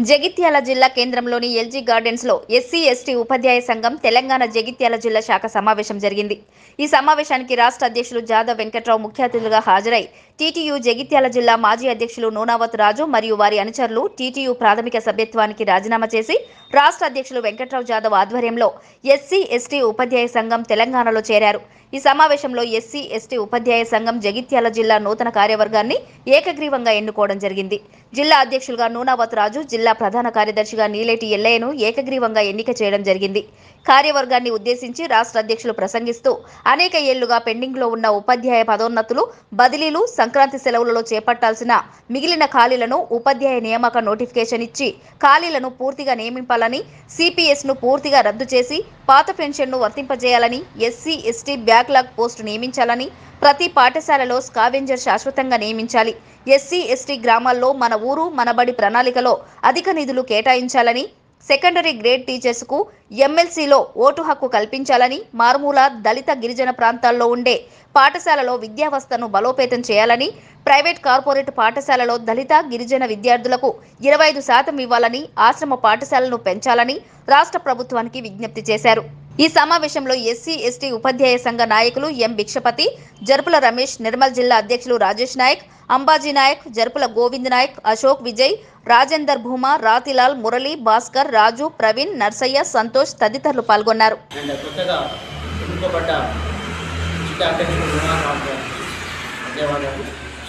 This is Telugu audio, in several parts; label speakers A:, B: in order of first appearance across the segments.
A: జగిత్యాల జిల్లా కేంద్రంలోని ఎల్జీ గార్డెన్స్ లో ఎస్సీ ఎస్టీ ఉపాధ్యాయ సంఘం తెలంగాణ జగిత్యాల జిల్లా శాఖ సమావేశం జరిగింది ఈ సమావేశానికి రాష్ట్ర అధ్యక్షులు జాదవ్ వెంకట్రావు ముఖ్య అతిథులుగా హాజరై టీటీయూ జగిత్యాల జిల్లా మాజీ అధ్యక్షులు నూనావత్ రాజు మరియు వారి అనుచరులు టీటీయూ ప్రాథమిక సభ్యత్వానికి రాజీనామా చేసి రాష్ట్ర అధ్యక్షులు వెంకట్రావు జాదవ్ ఆధ్వర్యంలో ఎస్సీ ఎస్టీ ఉపాధ్యాయ సంఘం తెలంగాణలో చేరారు ఈ సమావేశంలో ఎస్సీ ఎస్టీ ఉపాధ్యాయ సంఘం జగిత్యాల జిల్లా నూతన కార్యవర్గాన్ని ఏకగ్రీవంగా ఎన్నుకోవడం జరిగింది జిల్లా అధ్యక్షులుగా నూనావత్ రాజు జిల్లా ప్రధాన కార్యదర్శిగా నీలేటి ఎల్లయ్యను ఏకగ్రీవంగా ఎన్నిక చేయడం జరిగింది కార్యవర్గాన్ని ఉద్దేశించి రాష్ట్ర అధ్యక్షులు ప్రసంగిస్తూ అనేక ఏళ్లుగా పెండింగ్లో ఉన్న ఉపాధ్యాయ పదోన్నతులు బదిలీలు సంక్రాంతి సెలవులలో చేపట్టాల్సిన మిగిలిన ఖాళీలను ఉపాధ్యాయ నియామక నోటిఫికేషన్ ఇచ్చి ఖాళీలను పూర్తిగా నియమింపాలని సిపిఎస్ ను పూర్తిగా రద్దు చేసి పాత పెన్షన్ను వర్తింపజేయాలని ఎస్సీ ఎస్టీ బ్యాక్లాగ్ పోస్టు నియమించాలని ప్రతి పాఠశాలలో స్కావెంజర్ శాశ్వతంగా నియమించాలి ఎస్సీ ఎస్టీ గ్రామాల్లో మన ఊరు మనబడి ప్రణాళికలో అధిక నిధులు కేటాయించాలని సెకండరీ గ్రేడ్ టీచర్స్కు ఎమ్మెల్సీలో ఓటు హక్కు కల్పించాలని మారుమూల దళిత గిరిజన ప్రాంతాల్లో ఉండే పాఠశాలలో విద్యావస్థను బలోపేతం చేయాలని ప్రైవేట్ కార్పొరేట్ పాఠశాలలో దళిత గిరిజన విద్యార్థులకు ఇరవై ఐదు శాతం ఇవ్వాలని ఆశ్రమ పాఠశాలను పెంచాలని రాష్ట్ర ప్రభుత్వానికి విజ్ఞప్తి చేశారు ఈ సమావేశంలో ఎస్సీ ఎస్టీ ఉపాధ్యాయ సంఘ నాయకులు ఎం భిక్షపతి జరుపుల రమేష్ నిర్మల్ జిల్లా అధ్యక్షులు రాజేష్ నాయక్ అంబాజీ నాయక్ జరుపుల గోవింద్ నాయక్ అశోక్ విజయ్ రాజేందర్ భూమా రాతిలాల్ మురళి భాస్కర్ రాజు ప్రవీణ్ నర్సయ్య సంతోష్ తదితరులు పాల్గొన్నారు
B: అండ్ కొత్తగా ఎన్నుకోబడ్డ జిల్లా అధ్యక్షుడు గుణారావు గారు ధన్యవాదాలు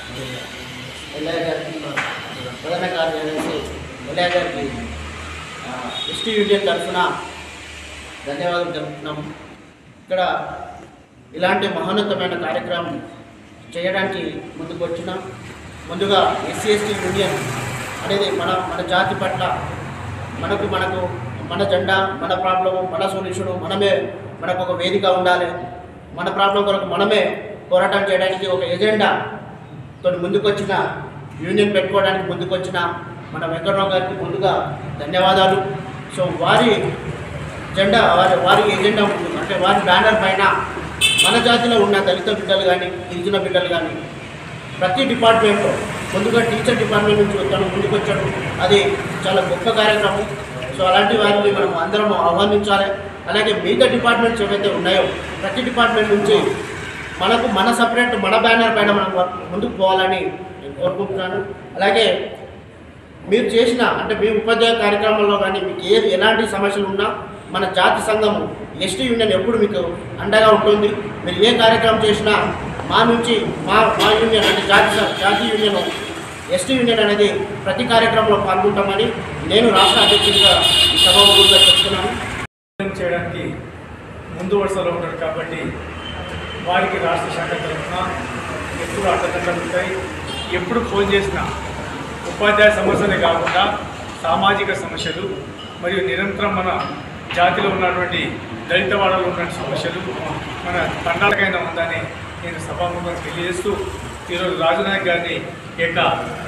B: ఎల్ఐ గారికి ప్రధాన కార్యదర్శి ఎల్ఐ గారికి ఆ, ఎస్టీ యూనియన్ తరఫున ధన్యవాదాలు తెలుపుతున్నాము ఇక్కడ ఇలాంటి మహోన్నతమైన కార్యక్రమం చేయడానికి ముందుకు వచ్చిన ముందుగా ఎస్సీ ఎస్టీ యూనియన్ అనేది మన మన జాతి పట్ల మనకు మనకు మన జెండా మన ప్రాబ్లము మన సొల్యూషను మనమే మనకు ఒక వేదిక ఉండాలి మన ప్రాబ్లం కొరకు మనమే పోరాటం చేయడానికి ఒక ఎజెండా తోటి ముందుకొచ్చిన యూనియన్ పెట్టుకోవడానికి ముందుకొచ్చిన మన వెంకటరావు గారికి ముందుగా ధన్యవాదాలు సో వారి జెండా వారి వారి ఎజెండా ఉంటుంది అంటే వారి బ్యానర్ పైన మన జాతిలో ఉన్న దళిత బిడ్డలు కానీ గిరిజన బిడ్డలు కానీ ప్రతి డిపార్ట్మెంట్లో ముందుగా టీచర్ డిపార్ట్మెంట్ నుంచి తను ముందుకు వచ్చాడు అది చాలా గొప్ప కార్యక్రమం సో అలాంటి వారిని మనం అందరం ఆహ్వానించాలి అలాగే మిగతా డిపార్ట్మెంట్స్ ఏవైతే ఉన్నాయో ప్రతి డిపార్ట్మెంట్ నుంచి మనకు మన సపరేట్ మన బ్యానర్ పైన మనం ముందుకు పోవాలని నేను కోరుకుంటున్నాను అలాగే మీరు చేసిన అంటే మీ ఉపాధ్యాయ కార్యక్రమంలో కానీ మీకు ఏది ఎలాంటి సమస్యలు ఉన్నా మన జాతి సంఘము ఎస్టీ యూనియన్ ఎప్పుడు మీకు అండగా ఉంటుంది మీరు ఏ కార్యక్రమం చేసినా మా నుంచి మా మా యూనియన్ అంటే జాతి స- జాతి యూనియన్ ఎస్టీ యూనియన్ అనేది ప్రతి కార్యక్రమంలో పాల్గొంటామని నేను రాష్ట్ర అధ్యక్షుడిగా ఈ సభాముఖంగా చెప్తున్నాను
C: ఉద్యమం చేయడానికి ముందు వరుసలో ఉంటారు కాబట్టి వారికి రాష్ట్ర శాఖ తరఫున ఎప్పుడు అడ్డదండలు ఉంటాయి ఎప్పుడు ఫోన్ చేసినా ఉపాధ్యాయ సమస్యలే కాకుండా సామాజిక సమస్యలు మరియు నిరంతరం మన జాతిలో ఉన్నటువంటి దళిత వాడలో ఉన్న సమస్యలు మన తండాలకైనా ఉందని నేను సభాముఖంగా తెలియజేస్తూ ఈరోజు రాజనాయక్ గారిని ఈ యొక్క